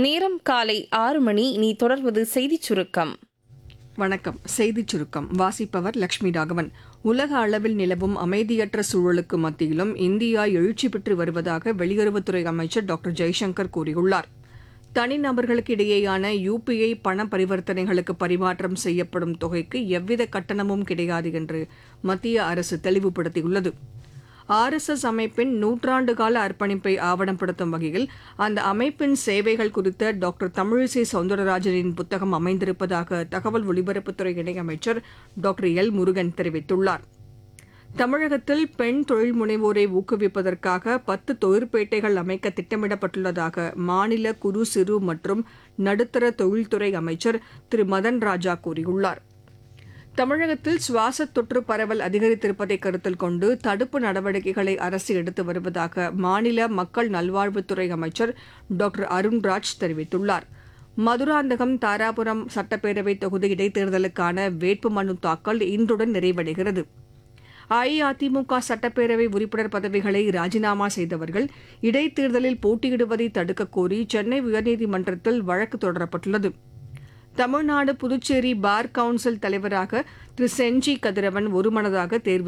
நேரம் காலை ஆறு மணி இனி தொடர்வது செய்திச் சுருக்கம் வணக்கம் செய்திச் சுருக்கம் வாசிப்பவர் லட்சுமி ராகவன் உலக அளவில் நிலவும் அமைதியற்ற சூழலுக்கு மத்தியிலும் இந்தியா எழுச்சி பெற்று வருவதாக வெளியுறவுத்துறை அமைச்சர் டாக்டர் ஜெய்சங்கர் கூறியுள்ளார் தனிநபர்களுக்கு இடையேயான யுபிஐ பண பரிவர்த்தனைகளுக்கு பரிமாற்றம் செய்யப்படும் தொகைக்கு எவ்வித கட்டணமும் கிடையாது என்று மத்திய அரசு தெளிவுபடுத்தியுள்ளது ஆர்எஸ்எஸ் அமைப்பின் நூற்றாண்டு கால அர்ப்பணிப்பை ஆவணப்படுத்தும் வகையில் அந்த அமைப்பின் சேவைகள் குறித்த டாக்டர் தமிழிசை சவுந்தரராஜனின் புத்தகம் அமைந்திருப்பதாக தகவல் ஒலிபரப்புத்துறை இணையமைச்சர் டாக்டர் எல் முருகன் தெரிவித்துள்ளார் தமிழகத்தில் பெண் தொழில் முனைவோரை ஊக்குவிப்பதற்காக பத்து தொழிற்பேட்டைகள் அமைக்க திட்டமிடப்பட்டுள்ளதாக மாநில குறு சிறு மற்றும் நடுத்தர தொழில்துறை அமைச்சர் திரு மதன் ராஜா கூறியுள்ளார் தமிழகத்தில் சுவாச தொற்று பரவல் அதிகரித்திருப்பதை கருத்தில் கொண்டு தடுப்பு நடவடிக்கைகளை அரசு எடுத்து வருவதாக மாநில மக்கள் நல்வாழ்வுத்துறை அமைச்சர் டாக்டர் அருண்ராஜ் தெரிவித்துள்ளார் மதுராந்தகம் தாராபுரம் சட்டப்பேரவை தொகுதி இடைத்தேர்தலுக்கான வேட்புமனு தாக்கல் இன்றுடன் நிறைவடைகிறது அஇஅதிமுக சட்டப்பேரவை உறுப்பினர் பதவிகளை ராஜினாமா செய்தவர்கள் இடைத்தேர்தலில் போட்டியிடுவதை தடுக்கக் கோரி சென்னை உயர்நீதிமன்றத்தில் வழக்கு தொடரப்பட்டுள்ளது தமிழ்நாடு புதுச்சேரி பார் கவுன்சில் தலைவராக திரு செஞ்சி கதிரவன் ஒருமனதாக தேர்வு